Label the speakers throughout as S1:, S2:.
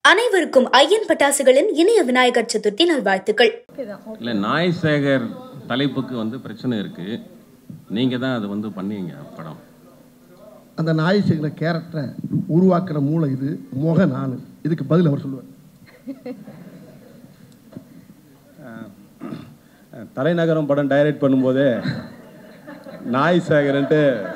S1: அனைவருக்கும் ஐயன் பட்டாசுகளின் இனிய விநாயகர் சதுர்த்தி நல்வாழ்த்துக்கள்
S2: இல்லை நாய் சேகர் தலைப்புக்கு வந்து பிரச்சனை இருக்குது நீங்கள் தான் அதை வந்து பண்ணீங்க படம்
S3: அந்த நாய் செய்கிற கேரக்டரை உருவாக்குற மூளை இது முக நான் இதுக்கு பதில் அவர் சொல்லுவார்
S4: தலைநகரம் படம் டைரக்ட் பண்ணும்போதே நாய் சேகரன்ட்டு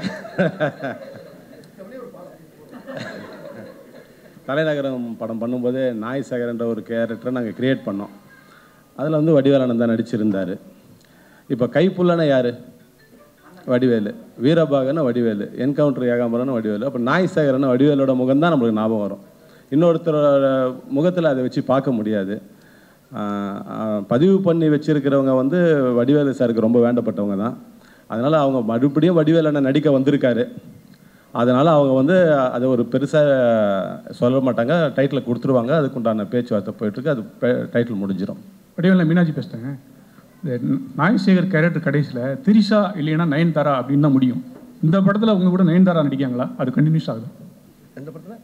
S4: தலைநகரம் படம் பண்ணும்போதே நாய் சேகரன்ற ஒரு கேரக்டரை நாங்கள் கிரியேட் பண்ணோம் அதில் வந்து வடிவேலானந்த் தான் நடிச்சிருந்தார் இப்போ கைப்புள்ளனா யார் வடிவேலு வீரபாகனா வடிவேலு என்கவுண்டர் ஏகாம்பரம்னு வடிவேலு அப்போ நாய் சேகரனா வடிவேலோட முகம் தான் நம்மளுக்கு ஞாபகம் வரும் இன்னொருத்தரோட முகத்தில் அதை வச்சு பார்க்க முடியாது ஆஹ் ஆஹ் பதிவு பண்ணி வச்சிருக்கிறவங்க வந்து வடிவேலு சாருக்கு ரொம்ப வேண்டப்பட்டவங்க தான் அதனால் அவங்க மறுபடியும் வடிவேலு அண்ணன் நடிக்க வந்திருக்காரு அதனால் அவங்க வந்து அதை ஒரு பெருசாக சொல்ல மாட்டாங்க டைட்டிலை கொடுத்துருவாங்க அதுக்குண்டான பேச்சுவார்த்தை போயிட்டுருக்கு அது டைட்டில் முடிஞ்சிடும்
S5: வடிவேல மீனாட்சி பேசுகிறேங்க இந்த நாயசேகர் கேரக்டர் கடைசியில் திரிஷா இல்லைன்னா நயன்தாரா அப்படின்னு தான் முடியும் இந்த படத்தில் அவங்க கூட நயன்தாரா நடிக்காங்களா அது கண்டினியூஸ் ஆகுது
S3: எந்த படத்தில்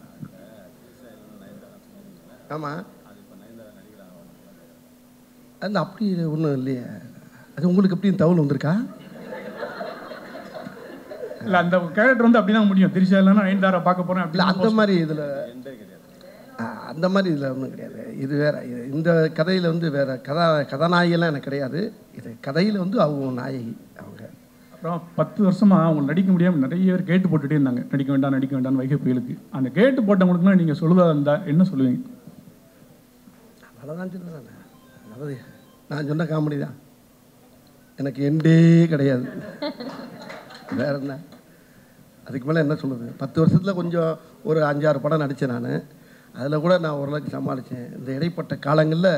S3: ஆமாம் அந்த அப்படி ஒன்றும் இல்லையே அது உங்களுக்கு எப்படி தகவல் வந்திருக்கா
S5: இல்லை அந்த கேரக்டர் வந்து அப்படி தான் முடியும் திரிஷா இல்லைன்னா நயன்தாரா பார்க்க போகிறேன்
S3: இல்லை
S5: அப்படி
S3: அந்த மாதிரி இதில் அந்த மாதிரி இதில் ஒன்றும் கிடையாது இது வேற இது இந்த கதையில் வந்து வேற கதா கதாநாயகிலாம் எனக்கு கிடையாது இது கதையில் வந்து அவங்க நாயகி அவங்க
S5: அப்புறம் பத்து வருஷமா அவங்க நடிக்க முடியாமல் நிறைய பேர் கேட்டு போட்டுட்டே இருந்தாங்க நடிக்க வேண்டாம் நடிக்க வேண்டாம் வைகை புயலுக்கு அந்த கேட்டு போட்டவங்களுக்குலாம் நீங்கள் சொல்லுவதா இருந்தா என்ன சொல்லுவீங்க
S3: அவ்வளோதான் சொல்லுவேன் நான் அதாவது நான் சொன்ன காமெடி தான் எனக்கு எண்டே கிடையாது வேற என்ன அதுக்கு மேலே என்ன சொல்லுது பத்து வருஷத்தில் கொஞ்சம் ஒரு அஞ்சாறு படம் நடித்தேன் நான் அதில் கூட நான் ஓரளவுக்கு சமாளித்தேன் இந்த இடைப்பட்ட காலங்களில்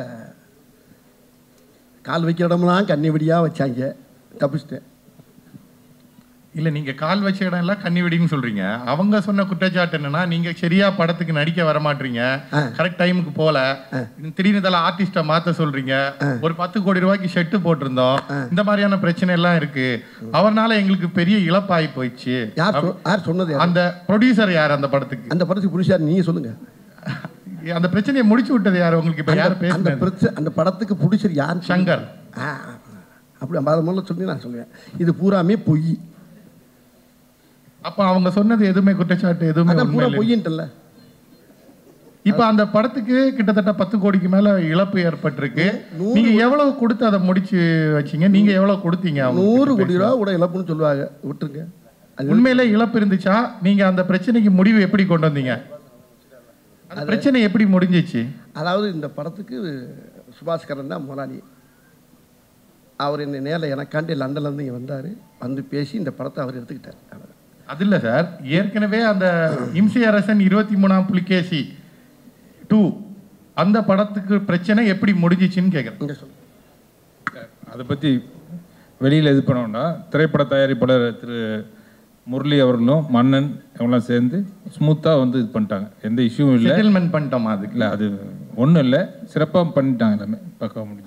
S3: கால் வைக்கிற இடம்லாம் கண்ணி வெடியாக வச்சாங்க தப்பிச்சிட்டேன்
S6: இல்ல நீங்க கால் வச்ச இடம் எல்லாம் கன்னிவெடின்னு சொல்றீங்க அவங்க சொன்ன குற்றச்சாட்டு என்னன்னா நீங்க சரியா படத்துக்கு நடிக்க வர மாட்டீங்க கரெக்ட் டைமுக்கு போல திடீர்னு இதெல்லாம் ஆர்டிஸ்ட மாத்த சொல்றீங்க ஒரு பத்து கோடி ரூபாய்க்கு ஷெட்டு போட்டிருந்தோம் இந்த மாதிரியான பிரச்சனை எல்லாம் இருக்கு அவர்னால எங்களுக்கு பெரிய இழப்பாகி போயிடுச்சு
S3: யார் சொ- யார் சொன்னது யார்?
S6: அந்த ப்ரொடியூசர் யார் அந்த படத்துக்கு
S3: அந்த படத்துக்கு புடிச்சார் நீங்கள் சொல்லுங்கள்
S6: அந்த பிரச்சனையை முடிச்சு விட்டது யார் உங்களுக்கு இப்ப யார்
S3: அந்த
S6: பேசுனது
S3: பிரச்சனை அந்த படத்துக்கு பிடிச்சர் யார்
S6: சங்கர்.
S3: ஆ அப்படி அதை முதல்ல சொல்லி நான் சொல்லுவேன் இது பூராமே பொய்
S6: அப்ப அவங்க சொன்னது எதுவுமே குற்றச்சாட்டு எதுவுமே
S3: அதான்
S6: உண்மை
S3: பூரா
S6: இல்லை.
S3: பொய்யின்ட்டல
S6: இப்ப அந்த படத்துக்கு கிட்டத்தட்ட பத்து கோடிக்கு மேல இழப்பு ஏற்பட்டிருக்கு நீங்க எவ்வளவு கொடுத்து அதை முடிச்சு வச்சீங்க நீங்க எவ்வளவு கொடுத்தீங்க அவங்களுக்கு
S3: நூறு கோடி
S6: பேச?
S3: ரூபா கூட இழப்புன்னு சொல்லுவாங்க விட்டுருங்க அது
S6: உண்மையிலே இழப்பு இருந்துச்சா நீங்க அந்த பிரச்சனைக்கு முடிவு எப்படி கொண்டு வந்தீங்க அந்த பிரச்சனை எப்படி முடிஞ்சிச்சு
S3: அதாவது இந்த படத்துக்கு சுபாஷ்கரன் தான் முதலாளி அவர் என்னை நேரில் எனக்காண்டி லண்டன்லேருந்து இங்கே வந்தார் வந்து பேசி இந்த படத்தை அவர் எடுத்துக்கிட்டார் அவ்வளவுதான்.
S6: அது இல்ல சார் ஏற்கனவே அந்த இம்சை அரசன் இருபத்தி மூணாம் புலிகேசி டூ அந்த படத்துக்கு பிரச்சனை எப்படி முடிஞ்சிச்சுன்னு கேக்குறேன்
S3: இங்க சொல்லு
S7: அதை பற்றி வெளியில் இது பண்ணோம்னா திரைப்பட தயாரிப்பாளர் திரு முரளி அவர்களும் மன்னன் இவங்களாம் சேர்ந்து ஸ்மூத்தாக வந்து இது பண்ணிட்டாங்க எந்த இஷ்யூவும் இல்லை
S6: செட்டில்மெண்ட் பண்ணிட்டோமா அதுக்கு
S7: இல்லை அது ஒன்றும் இல்லை சிறப்பாக பண்ணிட்டாங்க எல்லாமே பக்காவாக முடிஞ்சு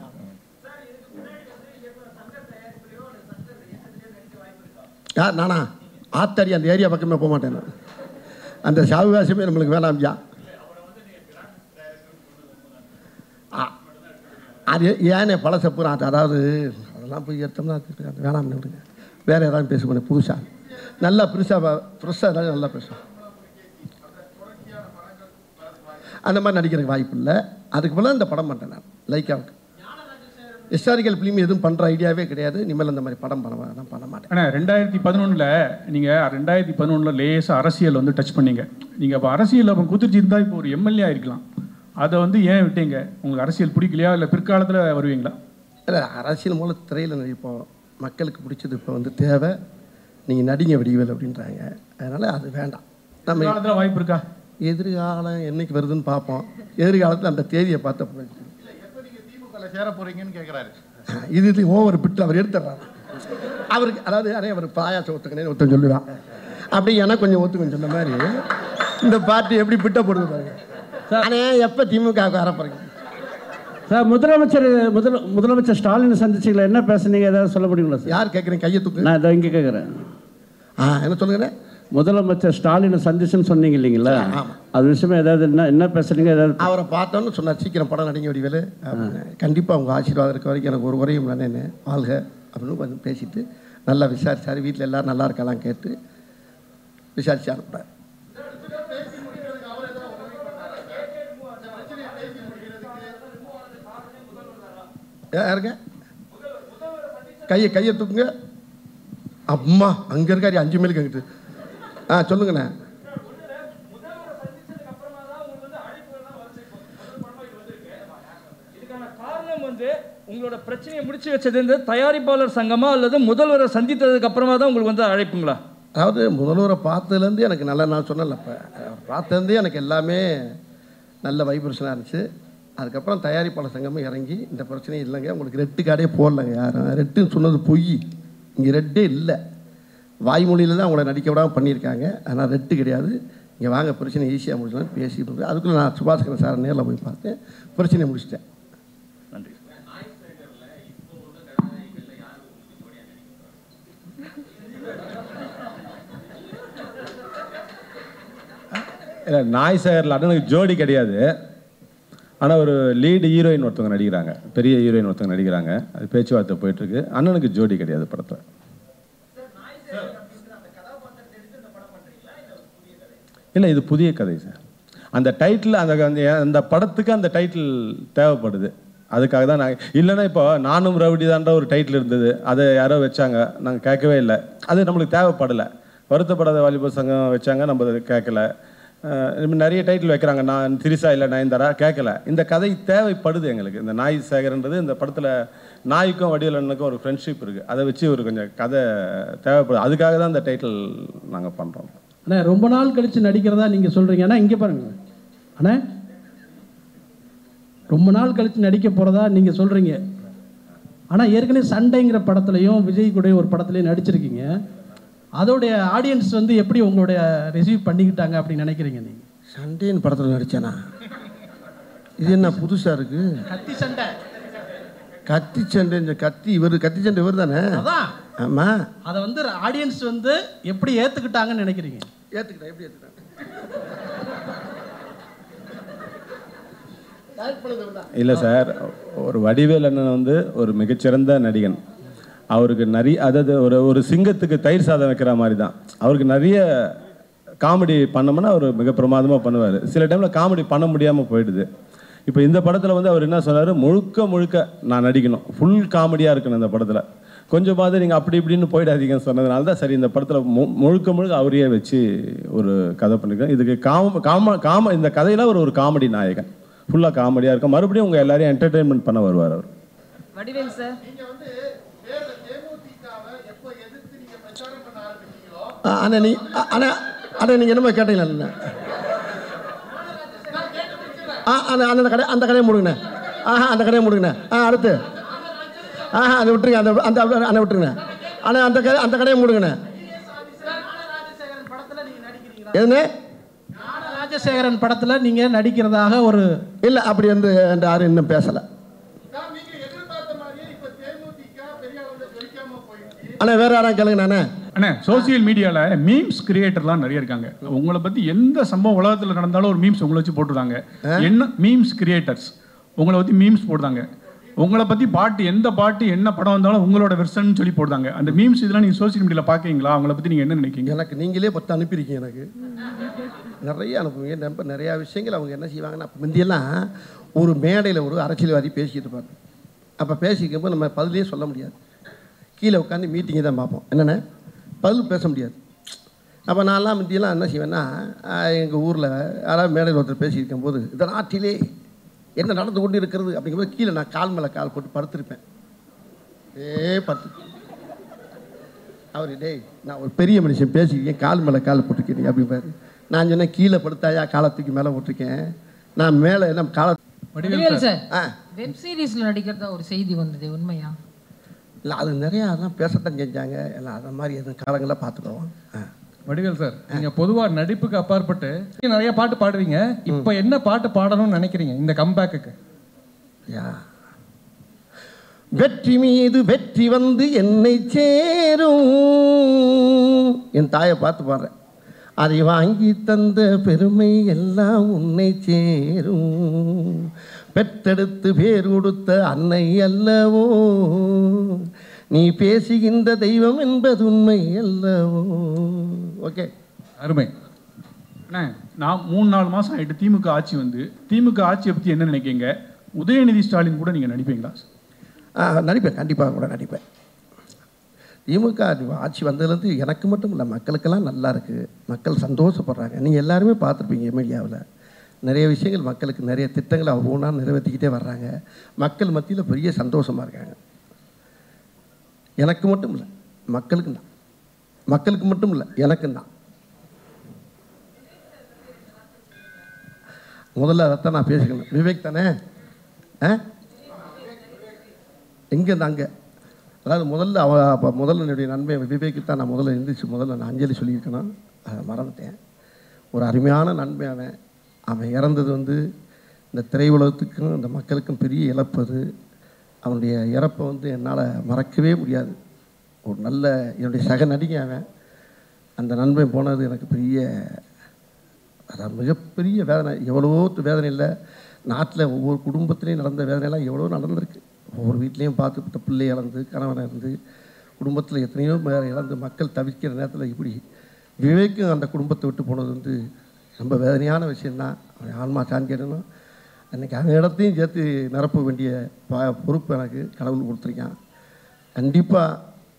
S3: யார் நானா ஆத்தாடி அந்த ஏரியா பக்கமே போக மாட்டேன் நான். அந்த சாவுகாசமே நம்மளுக்கு வேணாம்யா ஆ, அது ஏனே பழச பூரா அது அதாவது அதெல்லாம் போய் எடுத்தோம்னா அது அது வேணாம்னு விடுங்க வேற ஏதாவது பேச பண்ண புதுசா நல்லா பெருசாக ஃப்ரெஷ்ஷாக ஏதாவது நல்லா பேசும் அந்த மாதிரி நடிக்கிறதுக்கு வாய்ப்பு இல்லை அதுக்கு மேலே இந்த படம் பண்ணேன் நான் லைக்காவுக்கு ஹிஸ்டாரிக்கல் ஃபிலிம் எதுவும் பண்ணுற ஐடியாவே கிடையாது இனிமேல் அந்த மாதிரி படம் பண்ண நான் பண்ண மாட்டேன்
S5: ஆனால் ரெண்டாயிரத்தி பதினொன்றில் நீங்கள் ரெண்டாயிரத்தி பதினொன்றில் லேசாக அரசியல் வந்து டச் பண்ணீங்க நீங்கள் அப்போ அரசியல் அப்போ குதிர்ச்சிருந்தா இப்போ ஒரு எம்எல்ஏ ஆயிருக்கலாம் அதை வந்து ஏன் விட்டீங்க உங்களுக்கு அரசியல் பிடிக்கலையா இல்லை பிற்காலத்தில் வருவீங்களா
S3: இல்லை அரசியல் மூலம் திரையில் நடிப்போம் மக்களுக்கு பிடிச்சது இப்போ வந்து தேவை நீங்கள் நடிங்க வடிவேல் அப்படின்றாங்க அதனால் அது வேண்டாம் நம்ம
S5: பிற்காலத்தில் வாய்ப்பு இருக்கா
S3: எதிர்காலம் என்னைக்கு வருதுன்னு பார்ப்போம் எதிர்காலத்தில் அந்த தேதியை பார்த்த பிறகு.
S6: திமுகல சேர போறீங்கன்னு கேக்குறாரு
S3: இது இது ஓவர் பிட்டு அவர் எடுத்துடுறாரு அவருக்கு அதாவது அதே அவர் பாயாசம் ஒத்துக்கணே ஒருத்தன் சொல்லுவான் அப்படி எனக்கு கொஞ்சம் ஒத்துக்கணும் சொன்ன மாதிரி இந்த பார்ட்டி எப்படி பிட்ட போடுது பாருங்க ஆனால் எப்போ திமுக வர போறீங்க
S8: சார் முதலமைச்சர் முதல் முதலமைச்சர் ஸ்டாலினை சந்திச்சிங்களா என்ன பேசுனீங்க ஏதாவது சொல்ல முடியுங்களா சார்
S3: யார் கேட்குறீங்க கையை தூக்கு
S8: நான் இதை இங்கே கேட்குறேன்
S3: ஆ என்ன சொல்லுங்கண்ணே
S8: முதலமைச்சர் ஸ்டாலினை சந்திச்சுன்னு சொன்னீங்க இல்லைங்களா அது விஷயமா ஏதாவது என்ன என்ன பேசுறீங்க ஏதாவது
S3: அவரை பார்த்தோன்னு சொன்னார் சீக்கிரம் படம் நடிங்க வடிவேலு அப்படின்னு கண்டிப்பாக உங்கள் ஆசீர்வாதம் இருக்க வரைக்கும் எனக்கு ஒரு குறையும் இல்லைன்னு வாழ்க அப்படின்னு கொஞ்சம் பேசிட்டு நல்லா விசாரிச்சார் வீட்டில் எல்லாரும் நல்லா இருக்கலாம் கேட்டு விசாரிச்சு அனுப்புகிறார் யாருங்க கையை கையை தூக்குங்க அம்மா அங்கே இருக்காரு அஞ்சு மைலுக்கு அங்கிட்டு ஆ சொல்லுங்கண்ணே
S9: இதுக்கான காரணம் வந்து உங்களோட பிரச்சனையை முடிச்சு வச்சது இந்த தயாரிப்பாளர் சங்கமா அல்லது முதல்வரை சந்தித்ததுக்கு அப்புறமா தான் உங்களுக்கு வந்து அழைப்புங்களா
S3: அதாவது முதல்வரை பார்த்ததுலேருந்து எனக்கு நல்ல நான் சொன்னேன்ல இப்போ பார்த்ததுலேருந்தே எனக்கு எல்லாமே நல்ல வைப்ரேஷனாக இருந்துச்சு அதுக்கப்புறம் தயாரிப்பாளர் சங்கமும் இறங்கி இந்த பிரச்சனை இல்லைங்க உங்களுக்கு ரெட்டு கார்டே போடலங்க யாரும் ரெட்டுன்னு சொன்னது பொய் இங்கே ரெட்டே இல்லை வாய்மொழியில் தான் அவங்கள நடிக்க விடாமல் பண்ணியிருக்காங்க ஆனால் ரெட்டு கிடையாது இங்கே வாங்க பிரச்சனை ஈஸியாக முடிச்சலாம் பேசிட்டு இருந்தேன் அதுக்குள்ளே நான் சுபாஸ்கரன் சார் நேரில் போய் பார்த்தேன் பிரச்சனையை முடிச்சிட்டேன்
S9: நன்றி
S4: இல்லை நாய் சேகரில் அண்ணனுக்கு ஜோடி கிடையாது ஆனால் ஒரு லீடு ஹீரோயின் ஒருத்தவங்க நடிக்கிறாங்க பெரிய ஹீரோயின் ஒருத்தவங்க நடிக்கிறாங்க அது பேச்சுவார்த்தை போயிட்டுருக்கு அண்ணனுக்கு ஜோடி கிடையாது படத்தில் இல்லை இது புதிய கதை சார் அந்த டைட்டில் அந்த அந்த அந்த படத்துக்கு அந்த டைட்டில் தேவைப்படுது அதுக்காக தான் நான் இல்லைன்னா இப்போ நானும் ரவுடி தான்ற ஒரு டைட்டில் இருந்தது அதை யாரோ வச்சாங்க நாங்கள் கேட்கவே இல்லை அது நம்மளுக்கு தேவைப்படலை வருத்தப்படாத வாலிபர் சங்கம் வச்சாங்க நம்ம அதை கேட்கல அஹ் இப்ப நிறைய டைட்டில் வைக்கிறாங்க நான் திரிசா இல்லை நயன்தாரா கேட்கல இந்த கதை தேவைப்படுது எங்களுக்கு இந்த நாய் சேகர்ன்றது இந்த படத்தில் நாய்க்கும் வடிவலனுக்கும் ஒரு ஃப்ரெண்ட்ஷிப் இருக்குது அதை வச்சு ஒரு கொஞ்சம் கதை தேவைப்படுது அதுக்காக தான் இந்த டைட்டில் நாங்கள் பண்ணுறோம்
S8: அண்ணா ரொம்ப நாள் கழிச்சு நடிக்கிறதா நீங்க சொல்றீங்க அண்ணா இங்க பாருங்க அண்ணா ரொம்ப நாள் கழிச்சு நடிக்க போறதா நீங்க சொல்றீங்க ஆனா ஏற்கனவே சண்டைங்கிற படத்துலையும் விஜய் கூட ஒரு படத்துலையும் நடிச்சிருக்கீங்க அதோடைய ஆடியன்ஸ் வந்து எப்படி உங்களுடைய ரிசீவ் பண்ணிக்கிட்டாங்க அப்படின்னு நினைக்கிறீங்க நீங்க
S3: சண்டேன்னு படத்தில் நடித்தேனா இது என்ன புதுசாக இருக்குது
S8: கத்தி சண்டை
S3: கத்தி சண்டை இந்த கத்தி இவர் கத்தி சண்டை இவர் தானே
S8: அதான்
S3: ஆமாம்
S8: அதை வந்து ஆடியன்ஸ் வந்து எப்படி ஏத்துக்கிட்டாங்கன்னு நினைக்கிறீங்க
S3: ஏற்றுக்கிட்டேன் எப்படி ஏற்றுக்கிட்டேன்
S4: இல்லை சார் ஒரு வடிவேல் அண்ணன் வந்து ஒரு மிகச்சிறந்த நடிகன் அவருக்கு நிறைய அதாவது ஒரு ஒரு சிங்கத்துக்கு தயிர் சாதம் வைக்கிற மாதிரி தான் அவருக்கு நிறைய காமெடி பண்ணோம்னா அவர் மிக பிரமாதமாக பண்ணுவார் சில டைமில் காமெடி பண்ண முடியாமல் போயிடுது இப்போ இந்த படத்தில் வந்து அவர் என்ன சொன்னார் முழுக்க முழுக்க நான் நடிக்கணும் ஃபுல் காமெடியாக இருக்கணும் இந்த படத்தில் கொஞ்சமாவது நீங்கள் அப்படி இப்படின்னு போயிடாதீங்கன்னு சொன்னதுனால தான் சரி இந்த படத்தில் மு முழுக்க முழுக்க அவரையே வச்சு ஒரு கதை பண்ணிருக்கேன் இதுக்கு காம காம காம இந்த கதையில் அவர் ஒரு காமெடி நாயகன் ஃபுல்லாக காமெடியாக இருக்கும் மறுபடியும் உங்கள் எல்லாரையும் என்டர்டெயின்மெண்ட் பண்ண வருவார் அவர்
S10: வடிவேல் சார்
S3: ஆ, அண்ணா நீ ஆ, அண்ணா அண்ணா நீங்கள் என்னமோ கேட்டீங்களா அண்ணா ஆ அண்ணா அந்த கடை அந்த கடையை மூடுங்கண்ணே ஆஹா அந்த கடையை மூடுங்கண்ணே ஆ அடுத்து ஆஹா அதை விட்டுருங்க அந்த அந்த அண்ணா விட்டுருங்கண்ணே அண்ணா அந்த கடை அந்த கடையை மூடுங்கண்ணே எதுண்ணே
S8: ராஜசேகரன் படத்துல நீங்க நடிக்கிறதாக ஒரு
S3: இல்லை அப்படி வந்து என்கிட்ட யாரும் இன்னும் பேசலை அண்ணா வேற யாரும் கேளுங்கண்ணா அண்ணா
S5: அண்ணே சோசியல் மீடியாவில் மீம்ஸ் கிரியேட்டர்லாம் நிறைய இருக்காங்க உங்களை பற்றி எந்த சம்பவம் உலகத்தில் நடந்தாலும் ஒரு மீம்ஸ் உங்களை வச்சு போட்டுருந்தாங்க என்ன மீம்ஸ் கிரியேட்டர்ஸ் உங்களை பற்றி மீம்ஸ் போடுறாங்க உங்களை பற்றி பாட்டு எந்த பாட்டு என்ன படம் வந்தாலும் உங்களோட வெர்ஷன் சொல்லி போடுறாங்க அந்த மீம்ஸ் இதெல்லாம் நீங்கள் சோசியல் மீடியாவில் பார்க்கீங்களா அவங்கள பற்றி நீங்கள் என்ன நினைக்கிறீங்க
S3: எனக்கு நீங்களே பத்து அனுப்பியிருக்கீங்க எனக்கு நிறைய அனுப்புவீங்க ரொம்ப நிறையா விஷயங்கள் அவங்க என்ன செய்வாங்கன்னா அப்ப முந்தியெல்லாம் ஒரு மேடையில் ஒரு அரசியல்வாதி பேசிக்கிட்டு இருப்பார் அப்போ பேசிக்கும்போது நம்ம பதிலே சொல்ல முடியாது கீழே உட்காந்து மீட்டிங்கை தான் பார்ப்போம் என்னென்ன பதில் பேச முடியாது அப்போ நான்லாம் முந்தியெல்லாம் என்ன செய்வேன்னா எங்கள் ஊரில் யாராவது மேடையில் ஒருத்தர் பேசியிருக்கும் போது இந்த நாட்டிலே என்ன நடந்து கொண்டு இருக்கிறது அப்படிங்கும்போது கீழே நான் கால் மேலே கால் போட்டு படுத்திருப்பேன் ஏ படுத்து அவர் டேய் நான் ஒரு பெரிய மனுஷன் பேசிக்கிறேன் கால் மேலே கால் போட்டுக்கிறீங்க அப்படிம்பாரு நான் சொன்னேன் கீழே படுத்தாயா காலத்துக்கு மேலே போட்டிருக்கேன் நான் மேலே என்ன கால
S10: வடிவேல் சார்
S3: ஆ
S10: வெப் சீரிஸ்ல நடிக்கிறதா ஒரு செய்தி வந்தது உண்மையா
S3: இல்லை அது நிறையா அதெல்லாம் பேசத்தான் செஞ்சாங்க எல்லாம் அதை மாதிரி எதுவும் காலங்களில் பார்த்துக்குவோம் ஆ
S11: வடிவேல் சார் நீங்க பொதுவா நடிப்புக்கு அப்பாற்பட்டு நீங்க நிறைய பாட்டு பாடுவீங்க இப்போ என்ன பாட்டு பாடணும்னு நினைக்கிறீங்க இந்த கம்பேக்குக்கு
S3: யா வெற்றி மீது வெற்றி வந்து என்னை சேரும் என் தாயை பார்த்து பாடுறேன் அதை வாங்கி தந்த பெருமை எல்லாம் உன்னை சேரும் பெற்றெடுத்து பேர் கொடுத்த அன்னை அல்லவோ நீ பேசுகின்ற தெய்வம் என்பது உண்மை அல்லவோ ஓகே
S11: அருமை
S5: அண்ணே நான் மூணு நாலு மாதம் ஆயிட்டு திமுக ஆட்சி வந்து திமுக ஆட்சியை பற்றி என்ன நினைக்கிறீங்க உதயநிதி ஸ்டாலின் கூட நீங்கள் நடிப்பீங்களா
S3: ஆ நடிப்பேன் கண்டிப்பாக கூட நடிப்பேன் திமுக ஆட்சி வந்ததுலேருந்து எனக்கு மட்டும் இல்லை மக்களுக்கெல்லாம் நல்லா இருக்குது மக்கள் சந்தோஷப்படுறாங்க நீங்கள் எல்லாருமே பார்த்துருப்பீங்க மீடியாவில் நிறைய விஷயங்கள் மக்களுக்கு நிறைய திட்டங்களை ஒவ்வொன்றா நிறைவேற்றிக்கிட்டே வர்றாங்க மக்கள் மத்தியில் பெரிய சந்தோஷமாக இருக்காங்க எனக்கு மட்டும் இல்லை மக்களுக்கு தான் மக்களுக்கு மட்டும் இல்லை எனக்கும் தான் முதல்ல அதைத்தான் நான் பேசிக்கணும் விவேக் தானே ஆ எங்கேருந்து அங்கே அதாவது முதல்ல அவ அப்போ முதல்ல என்னுடைய நண்பன் விவேக்கு தான் நான் முதல்ல எழுந்திரிச்சு முதல்ல நான் அஞ்சலி சொல்லியிருக்கணும் அதை மறந்துட்டேன் ஒரு அருமையான நண்பன் அவன் அவன் இறந்தது வந்து இந்த திரையுலகத்துக்கும் இந்த மக்களுக்கும் பெரிய இழப்பு அது அவனுடைய இறப்பை வந்து என்னால் மறக்கவே முடியாது ஒரு நல்ல என்னுடைய சக நடிகை அவன் அந்த நண்பன் போனது எனக்கு பெரிய அதான் மிகப்பெரிய வேதனை எவ்வளவோ வேதனை இல்லை நாட்டில் ஒவ்வொரு குடும்பத்துலேயும் நடந்த வேதனைலாம் எவ்வளோ நடந்திருக்கு ஒவ்வொரு வீட்லேயும் பார்த்துப்பட்ட பிள்ளை இழந்து கணவனை இருந்து குடும்பத்தில் எத்தனையோ பேர் இழந்து மக்கள் தவிக்கிற நேரத்தில் இப்படி விவேக்கும் அந்த குடும்பத்தை விட்டு போனது வந்து ரொம்ப வேதனையான விஷயந்தான் அவன் ஆன்மா சாந்திடணும் அன்றைக்கி அந்த இடத்தையும் சேர்த்து நிரப்ப வேண்டிய ப பொறுப்பு எனக்கு கடவுள் கொடுத்துருக்கான் கண்டிப்பாக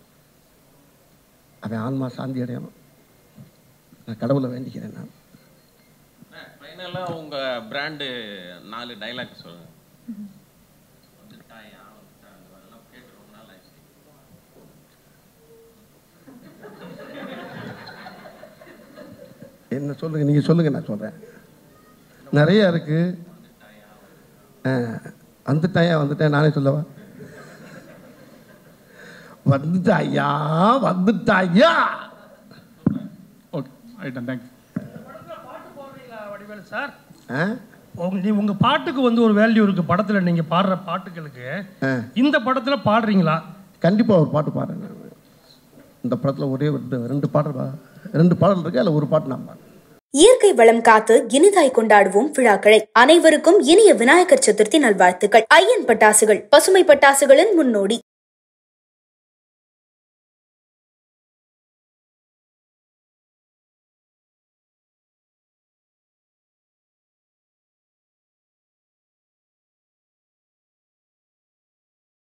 S3: அவன் ஆன்மா சாந்தி அடையணும் நான் கடவுளை வேண்டிக்கிறேன் நான்
S2: ஃபைனலாக உங்கள் பிராண்டு நாலு டைலாக் சொல்லுங்கள்
S3: என்ன சொல்லுங்கள் நீங்கள் சொல்லுங்கள் நான் சொல்கிறேன் நிறைய இருக்குது வந்துட்டாயா வந்துட்டேன் நானே சொல்லவா வந்துட்டாயா வந்துட்டாயா
S5: ஓகே ரைட்டன் தேங்க்யூ
S12: வடிவேலு சார்
S3: ஆ
S12: உங்க நீ உங்க பாட்டுக்கு வந்து ஒரு வேல்யூ இருக்கு படத்துல நீங்க பாடுற பாட்டுகளுக்கு
S3: ஆ
S12: இந்த படத்துல பாடுறீங்களா
S3: கண்டிப்பாக ஒரு பாட்டு பாடுறேன் நான். இந்த படத்தில் ஒரே ரெண்டு ரெண்டு பாடல் பா- ரெண்டு பாடல் இருக்கு அதில் ஒரு பாட்டு நான் பாடுறேன்
S1: இயற்கை வளம் காத்து இனிதாய் கொண்டாடுவோம் விழாக்களை அனைவருக்கும் இனிய விநாயகர் சதுர்த்தி நல்வாழ்த்துக்கள் ஐயன் பட்டாசுகள் பசுமை பட்டாசுகளின் முன்னோடி